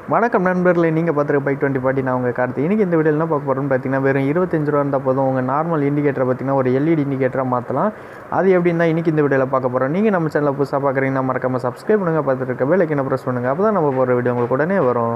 வணக்கம் நண்பர்களே நீங்கள் பார்த்துருக்க பைக் டுவெண்ட்டி ஃபார்ட்டி நான் உங்கள் கார்த்தி இன்றைக்கி இந்த வீடியோவில் என்ன பார்க்க போகிறோம்னு பார்த்தீங்கன்னா வெறும் இருபத்தஞ்சு ரூபா இருந்தால் போதும் உங்கள் நார்மல் இண்டிகேட்டரை பார்த்தீங்கன்னா ஒரு எல்இடி இண்டிகேட்டராக மாற்றலாம் அது எப்படின்னா இன்றைக்கி இந்த வீடியோவில் பார்க்க போகிறோம் நீங்கள் நம்ம சேனலில் புதுசாக பார்க்குறீங்கன்னா மறக்காமல் சப்ஸ்கிரைப் பண்ணுங்கள் பார்த்துட்டு இருக்க வேலைக்கு ப்ரெஸ் பண்ணுங்கள் அப்போ தான் நம்ம போகிற வீடியோ உங்களுக்கு உடனே வரும்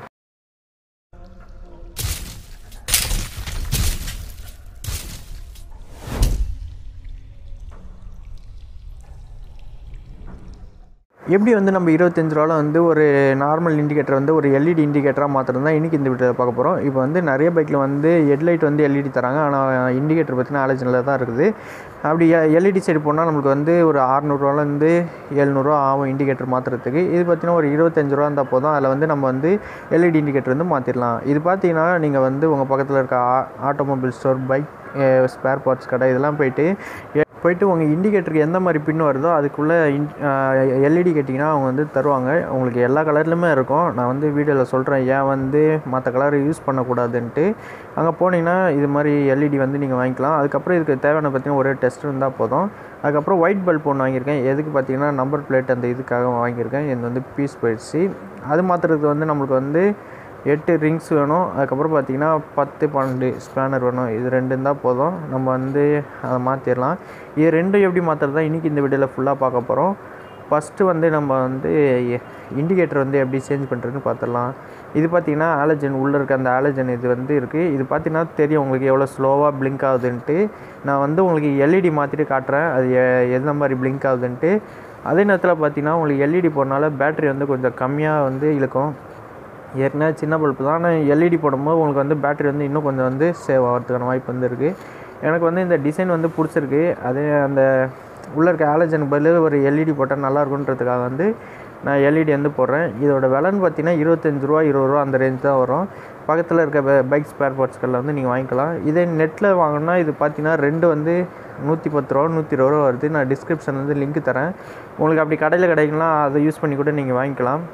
எப்படி வந்து நம்ம இருபத்தஞ்சு ரூபாவில் வந்து ஒரு நார்மல் இண்டிகேட்டர் வந்து ஒரு எல்இடி இண்டிகேட்டராக மாற்றுறது தான் இன்றைக்கி இந்த வீடியோவில் பார்க்க போகிறோம் இப்போ வந்து நிறைய பைக்கில் வந்து ஹெட்லைட் வந்து எல்இடி தராங்க ஆனால் இண்டிகேட்டர் பார்த்தீங்கன்னா ஆலோஜனில் தான் இருக்குது அப்படி எல்இடி சைடு போனால் நம்மளுக்கு வந்து ஒரு அறநூறுவாலேருந்து எழுநூறுவா ஆகும் இண்டிகேட்டர் மாற்றுறதுக்கு இது பார்த்தீங்கன்னா ஒரு இருபத்தஞ்சு ரூபா இருந்தால் போதும் அதில் வந்து நம்ம வந்து எல்இடி இண்டிகேட்டர் வந்து மாற்றிடலாம் இது பார்த்தீங்கன்னா நீங்கள் வந்து உங்கள் பக்கத்தில் இருக்க automobile store bike spare parts கடை இதெல்லாம் போயிட்டு போயிட்டு உங்கள் இண்டிகேட்டருக்கு எந்த மாதிரி பின் வருதோ அதுக்குள்ளே இன் எல்இடி கேட்டிங்கன்னா அவங்க வந்து தருவாங்க உங்களுக்கு எல்லா கலர்லையுமே இருக்கும் நான் வந்து வீடியோவில் சொல்கிறேன் ஏன் வந்து மற்ற கலர் யூஸ் பண்ணக்கூடாதுன்ட்டு அங்கே போனீங்கன்னா இது மாதிரி எல்இடி வந்து நீங்கள் வாங்கிக்கலாம் அதுக்கப்புறம் இதுக்கு தேவையான பார்த்தீங்கன்னா ஒரே டெஸ்ட் இருந்தால் போதும் அதுக்கப்புறம் ஒயிட் பல்ப் ஒன்று வாங்கியிருக்கேன் எதுக்கு பார்த்தீங்கன்னா நம்பர் பிளேட் அந்த இதுக்காக வாங்கியிருக்கேன் இது வந்து பீஸ் போயிடுச்சு அது மாற்றுறதுக்கு வந்து நம்மளுக்கு வந்து எட்டு ரிங்ஸ் வேணும் அதுக்கப்புறம் பார்த்தீங்கன்னா பத்து பன்னெண்டு ஸ்பேனர் வேணும் இது ரெண்டு இருந்தால் போதும் நம்ம வந்து அதை மாற்றிடலாம் இது ரெண்டும் எப்படி மாற்றுறது தான் இன்றைக்கி இந்த வீடியோவில் ஃபுல்லாக பார்க்க போகிறோம் ஃபஸ்ட்டு வந்து நம்ம வந்து இண்டிகேட்டர் வந்து எப்படி சேஞ்ச் பண்ணுறதுன்னு பார்த்துடலாம் இது பார்த்திங்கன்னா ஆலஜன் உள்ளே இருக்க அந்த ஆலஜன் இது வந்து இருக்குது இது பார்த்திங்கன்னா தெரியும் உங்களுக்கு எவ்வளோ ஸ்லோவாக பிளிங்க் ஆகுதுன்ட்டு நான் வந்து உங்களுக்கு எல்இடி மாற்றிட்டு காட்டுறேன் அது எ- எந்த மாதிரி பிளிங்க் ஆகுதுன்ட்டு அதே நேரத்தில் பார்த்தீங்கன்னா உங்களுக்கு எல்இடி போடனால பேட்டரி வந்து கொஞ்சம் கம்மியாக வந்து இழுக்கும் ஏற்கனவே சின்ன பல்பு தான் ஆனால் எல்இடி போடும்போது உங்களுக்கு வந்து பேட்டரி வந்து இன்னும் கொஞ்சம் வந்து சேவ் ஆகிறதுக்கான வாய்ப்பு வந்து இருக்குது எனக்கு வந்து இந்த டிசைன் வந்து பிடிச்சிருக்கு அதே அந்த உள்ளே இருக்க ஆலஜன் பதில் ஒரு எல்இடி போட்டால் நல்லா இருக்குன்றதுக்காக வந்து நான் எல்இடி வந்து போடுறேன் இதோட விலைன்னு பார்த்தீங்கன்னா இருபத்தஞ்சு ரூபா இருபது ரூபா அந்த ரேஞ்ச் தான் வரும் பக்கத்தில் இருக்க பைக் ஸ்பேர் பார்ட்ஸ்களில் வந்து நீங்கள் வாங்கிக்கலாம் இதே நெட்டில் வாங்கினா இது பார்த்தீங்கன்னா ரெண்டு வந்து நூற்றி பத்து ரூபா நூற்றி இருபது ரூபா வருது நான் டிஸ்கிரிப்ஷன் வந்து லிங்க் தரேன் உங்களுக்கு அப்படி கடையில் கிடைக்கலாம் அதை யூஸ் பண்ணி கூட நீங்கள் வாங்கிக்கலாம்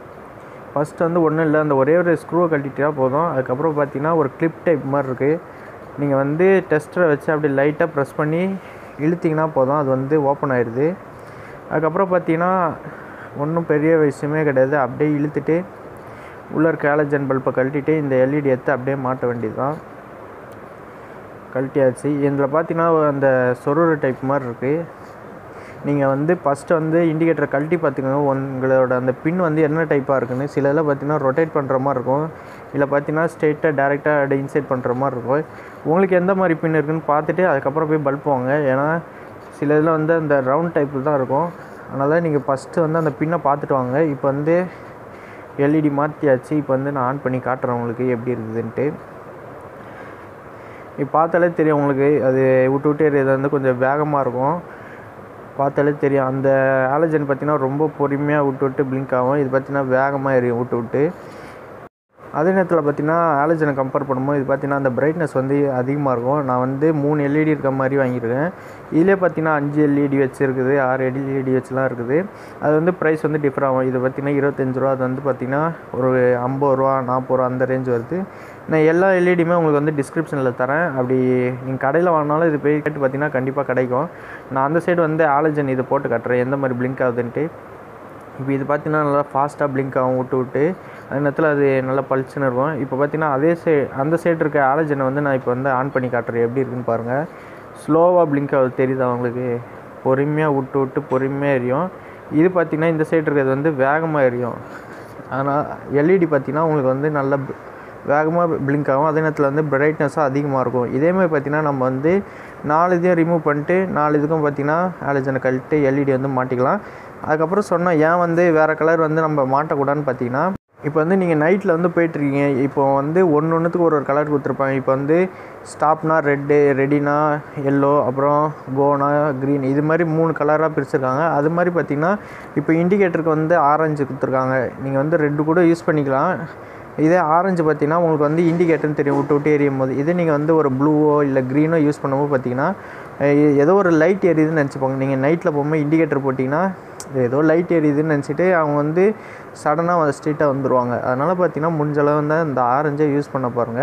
ஃபஸ்ட் வந்து ஒன்றும் இல்லை அந்த ஒரே ஒரு ஸ்க்ரூவை கழட்டிட்டா போதும் அதுக்கப்புறம் பார்த்தீங்கன்னா ஒரு கிளிப் டைப் மாதிரி இருக்குது நீங்கள் வந்து டெஸ்டரை வச்சு அப்படி லைட்டாக ப்ரெஸ் பண்ணி இழுத்திங்கன்னா போதும் அது வந்து ஓப்பன் ஆயிடுது அதுக்கப்புறம் பார்த்தீங்கன்னா ஒன்றும் பெரிய விஷயமே கிடையாது அப்படியே இழுத்துட்டு உள்ளே இருக்க ஹாலஜன் பல்பை கழட்டிட்டு இந்த எல்இடி எடுத்து அப்படியே மாட்ட வேண்டியது தான் கழட்டியாச்சு இதில் பார்த்தீங்கன்னா அந்த சொருறு டைப் மாதிரி இருக்குது நீங்கள் வந்து ஃபஸ்ட்டு வந்து இண்டிகேட்டரை கழட்டி பார்த்துக்கோங்க உங்களோட அந்த பின் வந்து என்ன டைப்பாக இருக்குன்னு சில இதில் பார்த்தீங்கன்னா ரொட்டேட் பண்ணுற மாதிரி இருக்கும் இல்லை பார்த்தீங்கன்னா ஸ்ட்ரெயிட்டாக டேரெக்டாக அப்படியே இன்சைட் பண்ணுற மாதிரி இருக்கும் உங்களுக்கு எந்த மாதிரி பின் இருக்குன்னு பார்த்துட்டு அதுக்கப்புறம் போய் பல்ப் வாங்க ஏன்னா சில இதில் வந்து அந்த ரவுண்ட் டைப்பில் தான் இருக்கும் அதனால் நீங்கள் ஃபஸ்ட்டு வந்து அந்த பின்னை பார்த்துட்டு வாங்க இப்போ வந்து எல்இடி மாற்றியாச்சு இப்போ வந்து நான் ஆன் பண்ணி காட்டுறேன் உங்களுக்கு எப்படி இருக்குதுன்ட்டு இப்போ பார்த்தாலே தெரியும் உங்களுக்கு அது விட்டு விட்டு எறியது வந்து கொஞ்சம் வேகமாக இருக்கும் பார்த்தாலே தெரியும் அந்த ஆலஜன் பார்த்தீங்கன்னா ரொம்ப பொறுமையாக விட்டு விட்டு பிளிங்க் ஆகும் இது பார்த்தீங்கன்னா வேகமாக எரியும் விட்டு விட்டு அதே நேரத்தில் பார்த்தீங்கன்னா ஆலஜனை கம்பேர் பண்ணும்போது இது பார்த்தீங்கன்னா அந்த பிரைட்னஸ் வந்து அதிகமாக இருக்கும் நான் வந்து மூணு எல்இடி இருக்க மாதிரி வாங்கியிருக்கேன் இதிலே பார்த்தீங்கன்னா அஞ்சு எல்இடி வச்சுருக்குது ஆறு எல்இடி வச்சுலாம் இருக்குது அது வந்து ப்ரைஸ் வந்து டிஃபர் ஆகும் இது பார்த்தீங்கன்னா இருபத்தஞ்சு ரூபா அது வந்து பார்த்தீங்கன்னா ஒரு ஐம்பது ரூபா நாற்பது ரூபா அந்த ரேஞ்ச் வருது நான் எல்லா எல்இடியுமே உங்களுக்கு வந்து டிஸ்கிரிப்ஷனில் தரேன் அப்படி நீங்கள் கடையில் வாங்கினாலும் இது போய் கேட்டு பார்த்தீங்கன்னா கண்டிப்பாக கிடைக்கும் நான் அந்த சைடு வந்து ஆலஜன் இது போட்டு காட்டுறேன் எந்த மாதிரி பிளிங்க் ஆகுதுன்ட்டு இப்போ இது பார்த்தீங்கன்னா நல்லா ஃபாஸ்ட்டாக பிளிங்க் ஆகும் விட்டு விட்டு அதே நேரத்தில் அது நல்லா பளிச்சுன்னு இருக்கும் இப்போ பார்த்தீங்கன்னா அதே சை அந்த சைடு இருக்க ஆலஜனை வந்து நான் இப்போ வந்து ஆன் பண்ணி காட்டுறேன் எப்படி இருக்குன்னு பாருங்கள் ஸ்லோவாக பிளிங்க் ஆகுது தெரியுதா உங்களுக்கு பொறுமையாக விட்டு விட்டு பொறுமையாக எரியும் இது பார்த்தீங்கன்னா இந்த சைடு இருக்கிறது வந்து வேகமாக எரியும் ஆனால் எல்இடி பார்த்தீங்கன்னா உங்களுக்கு வந்து நல்ல வேகமாக பிளிங்க் ஆகும் அதே நேரத்தில் வந்து பிரைட்னஸும் அதிகமாக இருக்கும் இதேமாதிரி பார்த்தீங்கன்னா நம்ம வந்து நாலு இதையும் ரிமூவ் பண்ணிட்டு நாலு இதுக்கும் பார்த்தீங்கன்னா ஆலஜனை கழட்டு எல்இடி வந்து மாட்டிக்கலாம் அதுக்கப்புறம் சொன்னால் ஏன் வந்து வேறு கலர் வந்து நம்ம மாட்டக்கூடாதுன்னு பார்த்தீங்கன்னா இப்போ வந்து நீங்கள் நைட்டில் வந்து போயிட்டுருக்கீங்க இப்போ வந்து ஒன்று ஒன்றுத்துக்கு ஒரு ஒரு கலர் கொடுத்துருப்பாங்க இப்போ வந்து ஸ்டாப்னா ரெட்டு ரெடினா எல்லோ அப்புறம் கோனா க்ரீன் இது மாதிரி மூணு கலராக பிரிச்சிருக்காங்க அது மாதிரி பார்த்தீங்கன்னா இப்போ இண்டிகேட்டருக்கு வந்து ஆரஞ்சு கொடுத்துருக்காங்க நீங்கள் வந்து ரெட்டு கூட யூஸ் பண்ணிக்கலாம் இதே ஆரஞ்சு பார்த்தீங்கன்னா உங்களுக்கு வந்து இண்டிகேட்டர்னு தெரியும் விட்டு விட்டு எரியும் போது இதே நீங்கள் வந்து ஒரு ப்ளூவோ இல்லை க்ரீனோ யூஸ் பண்ணும்போது பார்த்தீங்கன்னா அஹ் ஏதோ ஒரு லைட் எரியுதுன்னு நினச்சிப்பாங்க நீங்கள் நைட்டில் போகும்போது இண்டிகேட்டர் போட்டிங்கன்னா ஏதோ லைட் எரியுதுன்னு நினச்சிட்டு அவங்க வந்து சடனாக ஸ்ட்ரெயிட்டாக வந்துடுவாங்க அதனால் பார்த்தீங்கன்னா முடிஞ்ச அளவு வந்து இந்த ஆரஞ்சை யூஸ் பண்ண பாருங்கள்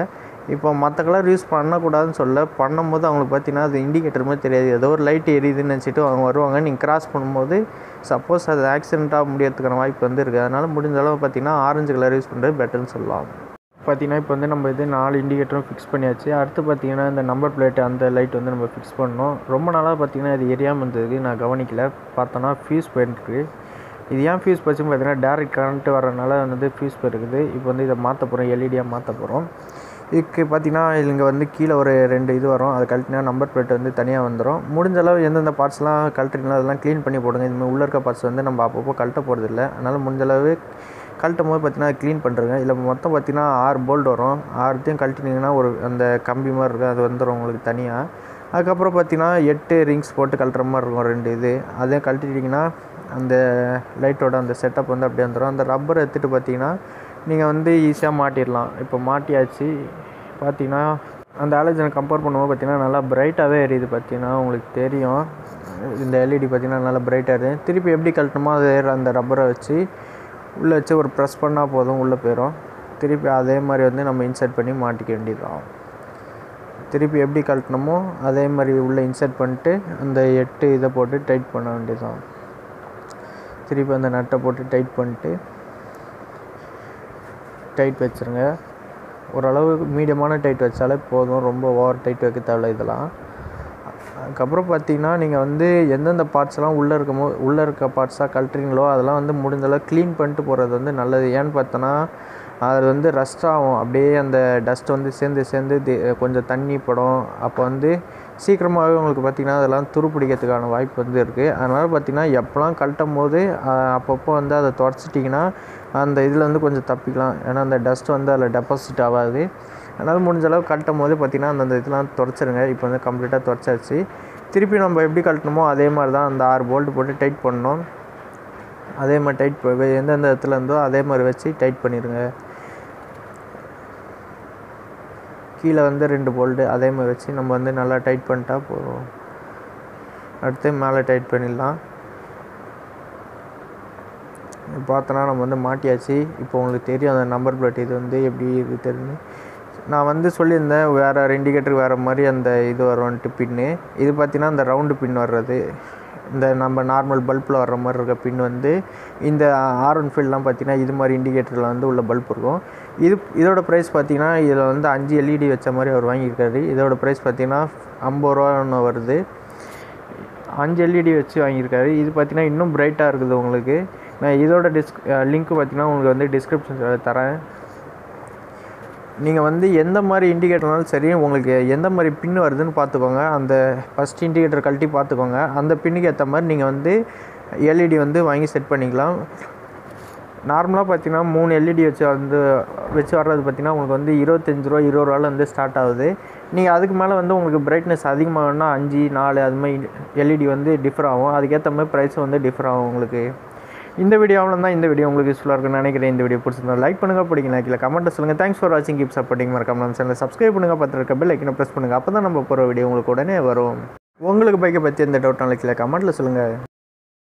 இப்போ மற்ற கலர் யூஸ் பண்ணக்கூடாதுன்னு சொல்ல பண்ணும்போது அவங்களுக்கு பார்த்தீங்கன்னா அது இண்டிகேட்டர் மாதிரி தெரியாது ஏதோ ஒரு லைட் எரியுதுன்னு நினச்சிட்டு அவங்க வருவாங்க நீங்கள் கிராஸ் பண்ணும்போது சப்போஸ் அது ஆக்சிடென்ட் ஆக முடியறதுக்கான வாய்ப்பு வந்து இருக்குது அதனால் முடிஞ்ச அளவு பார்த்தீங்கன்னா ஆரஞ்சு கலர் யூஸ் பண்ணுறது பெட்டர்னு சொல்லலாம் பார்த்தீங்கன்னா இப்போ வந்து நம்ம இது நாலு இண்டிகேட்டரும் ஃபிக்ஸ் பண்ணியாச்சு அடுத்து பார்த்தீங்கன்னா இந்த நம்பர் பிளேட் அந்த லைட் வந்து நம்ம ஃபிக்ஸ் பண்ணோம் ரொம்ப நாளாக பார்த்தீங்கன்னா இது எரியாமல் இருந்தது நான் கவனிக்கல பார்த்தோன்னா ஃபியூஸ் போயிருக்கு இது ஏன் ஃபியூஸ் போச்சுன்னு பார்த்தீங்கன்னா டேரக்ட் கரண்ட் வரனால வந்து ஃபியூஸ் போயிருக்குது இப்போ வந்து இதை மாற்ற போகிறோம் எல்இடியாக மாற்ற போகிறோம் இதுக்கு பார்த்தீங்கன்னா இங்கே வந்து கீழே ஒரு ரெண்டு இது வரும் அதை கழட்டினா நம்பர் பிளேட் வந்து தனியாக வந்துடும் முடிஞ்ச அளவு எந்தெந்த பார்ட்ஸ்லாம் கழட்டுறீங்களோ அதெல்லாம் க்ளீன் பண்ணி போடுங்க இதுமாதிரி உள்ளே இருக்க பார்ட்ஸ் வந்து நம்ம அப்பப்போ கழட்ட போகிறதில்ல அதனால் முடிஞ்ச அளவு கழட்டும் போது பார்த்தீங்கன்னா க்ளீன் பண்ணுறேங்க இதில் மொத்தம் பார்த்தீங்கன்னா ஆறு போல்ட் வரும் ஆறுத்தையும் கழட்டினீங்கன்னா ஒரு அந்த கம்பி மாதிரி இருக்கும் அது வந்துடும் உங்களுக்கு தனியாக அதுக்கப்புறம் பார்த்தீங்கன்னா எட்டு ரிங்ஸ் போட்டு கழட்டுற மாதிரி இருக்கும் ரெண்டு இது அதையும் கழட்டிட்டிங்கன்னா அந்த லைட்டோட அந்த செட்டப் வந்து அப்படியே வந்துடும் அந்த ரப்பரை எடுத்துகிட்டு பார்த்தீங்கன்னா நீங்கள் வந்து ஈஸியாக மாட்டிடலாம் இப்போ மாட்டியாச்சு பார்த்தீங்கன்னா அந்த ஆலோஜனை கம்பேர் பண்ணும்போது பார்த்தீங்கன்னா நல்லா பிரைட்டாகவே எரியுது பார்த்தீங்கன்னா உங்களுக்கு தெரியும் இந்த எல்இடி பார்த்தீங்கன்னா நல்லா பிரைட்டாக இருக்குது திருப்பி எப்படி கழட்டணுமோ அதே அந்த ரப்பரை வச்சு உள்ளே வச்சு ஒரு ப்ரெஸ் பண்ணால் போதும் உள்ளே போயிடும் திருப்பி அதே மாதிரி வந்து நம்ம இன்சர்ட் பண்ணி மாட்டிக்க வேண்டியதுதான் திருப்பி எப்படி கழட்டணுமோ அதே மாதிரி உள்ளே இன்சர்ட் பண்ணிட்டு அந்த எட்டு இதை போட்டு டைட் பண்ண வேண்டியதுதான் திருப்பி அந்த நட்டை போட்டு டைட் பண்ணிட்டு டைட் வச்சுருங்க ஓரளவு மீடியமான டைட் வச்சாலே போதும் ரொம்ப ஓவர் டைட் வைக்க தேவையில்ல இதெல்லாம் அதுக்கப்புறம் பார்த்தீங்கன்னா நீங்கள் வந்து எந்தெந்த பார்ட்ஸ்லாம் உள்ளே இருக்கமோ உள்ளே இருக்க பார்ட்ஸாக கழட்டுறீங்களோ அதெல்லாம் வந்து முடிஞ்சளவு க்ளீன் பண்ணிட்டு போகிறது வந்து நல்லது ஏன்னு பார்த்தோன்னா அது வந்து ரஸ்ட் ஆகும் அப்படியே அந்த டஸ்ட் வந்து சேர்ந்து சேர்ந்து தி- கொஞ்சம் தண்ணி படும் அப்போ வந்து சீக்கிரமாகவே உங்களுக்கு பார்த்திங்கன்னா அதெல்லாம் துருப்பிடிக்கிறதுக்கான வாய்ப்பு வந்து இருக்குது அதனால் பார்த்திங்கன்னா எப்போலாம் கழட்டும் போது ஆஹ், அப்பப்போ வந்து அதை தொடச்சிட்டிங்கன்னா அந்த இதில் வந்து கொஞ்சம் தப்பிக்கலாம் ஏன்னா அந்த டஸ்ட் வந்து அதில் டெபாசிட் ஆகாது அதனால் முடிஞ்ச அளவு கழட்டும் போது பார்த்திங்கன்னா அந்தந்த இதெல்லாம் தொடச்சிருங்க இப்போ வந்து கம்ப்ளீட்டாக தொடச்சாச்சு திருப்பி நம்ம எப்படி கழட்டணுமோ அதே மாதிரி தான் அந்த ஆறு போல்ட் போட்டு டைட் பண்ணணும் அதே மாதிரி டைட் ப- வே- எந்தெந்த இடத்துல இருந்தோ அதே மாதிரி வச்சு டைட் பண்ணிடுங்க கீழே வந்து ரெண்டு போல்ட்டு அதே மாதிரி வச்சு நம்ம வந்து நல்லா டைட் பண்ணிட்டா போதும் அடுத்து மேலே டைட் பண்ணிடலாம் பார்த்தோன்னா நம்ம வந்து மாட்டியாச்சு இப்போ உங்களுக்கு தெரியும் அந்த நம்பர் பிளேட் இது வந்து எப்படி இது தெரியுது நான் வந்து சொல்லியிருந்தேன் வேறு இண்டிகேட்டருக்கு வேறு மாதிரி அந்த இது வரும்ன்ட்டு பின்னு இது பார்த்தீங்கன்னா அந்த ரவுண்டு பின் வர்றது இந்த நம்ம நார்மல் பல்பில் வர்ற மாதிரி இருக்க பின் வந்து இந்த ஆர் ஒன் ஃபீல்ட்லாம் பார்த்தீங்கன்னா இது மாதிரி இண்டிகேட்டரில் வந்து உள்ள பல்ப் இருக்கும் இது இதோட ப்ரைஸ் பார்த்தீங்கன்னா இதில் வந்து அஞ்சு எல்இடி வச்ச மாதிரி அவர் வாங்கியிருக்காரு இதோட ப்ரைஸ் பார்த்தீங்கன்னா ஐம்பது ரூபா ஒன்று வருது அஞ்சு எல்இடி வச்சு வாங்கியிருக்காரு இது பார்த்தீங்கன்னா இன்னும் பிரைட்டாக இருக்குது உங்களுக்கு நான் இதோட டிஸ்க் லிங்க் பார்த்தீங்கன்னா உங்களுக்கு வந்து டிஸ்கிரிப்ஷன் தரேன் நீங்கள் வந்து எந்த மாதிரி இண்டிகேட்டர்னாலும் சரி உங்களுக்கு எந்த மாதிரி பின் வருதுன்னு பார்த்துக்கோங்க அந்த ஃபஸ்ட் இண்டிகேட்டர் கழட்டி பார்த்துக்கோங்க அந்த பின்னுக்கு ஏற்ற மாதிரி நீங்கள் வந்து எல்இடி வந்து வாங்கி செட் பண்ணிக்கலாம் நார்மலாக பார்த்தீங்கன்னா மூணு எல்இடி வச்சு வந்து வச்சு வர்றது பார்த்தீங்கன்னா உங்களுக்கு வந்து இருபத்தஞ்சி ரூபா இருபது ரூபால வந்து ஸ்டார்ட் ஆகுது நீங்கள் அதுக்கு மேலே வந்து உங்களுக்கு பிரைட்னஸ் அதிகமாகனா அஞ்சு நாலு அது மாதிரி எல்இடி வந்து டிஃபர் ஆகும் அதுக்கேற்ற மாதிரி ப்ரைஸ் வந்து டிஃபர் ஆகும் உங்களுக்கு இந்த வீடியோ அவ்வளோ தான் இந்த வீடியோ உங்களுக்கு யூஸ்ஃபுல்லாக இருக்குன்னு நினைக்கிறேன் இந்த வீடியோ பிடிச்சிருந்தா லைக் பண்ணுங்கள் பிடிக்கல கீழே கமெண்ட்டை சொல்லுங்கள் தேங்க்ஸ் ஃபார் வாட்சிங் கீப் சப்போர்ட்டிங் மறக்காம நம்ம சேனலை சப்ஸ்கிரைப் பண்ணுங்கள் பத்து இருக்க பெல் ஐக்கனை ப்ரெஸ் பண்ணுங்கள் அப்போ தான் நம்ம போகிற வீடியோ உங்களுக்கு உடனே வரும் உங்களுக்கு பைக்கை பற்றி எந்த டவுட்னாலும் கீழே கமெண்ட்டில் சொல்லுங்கள்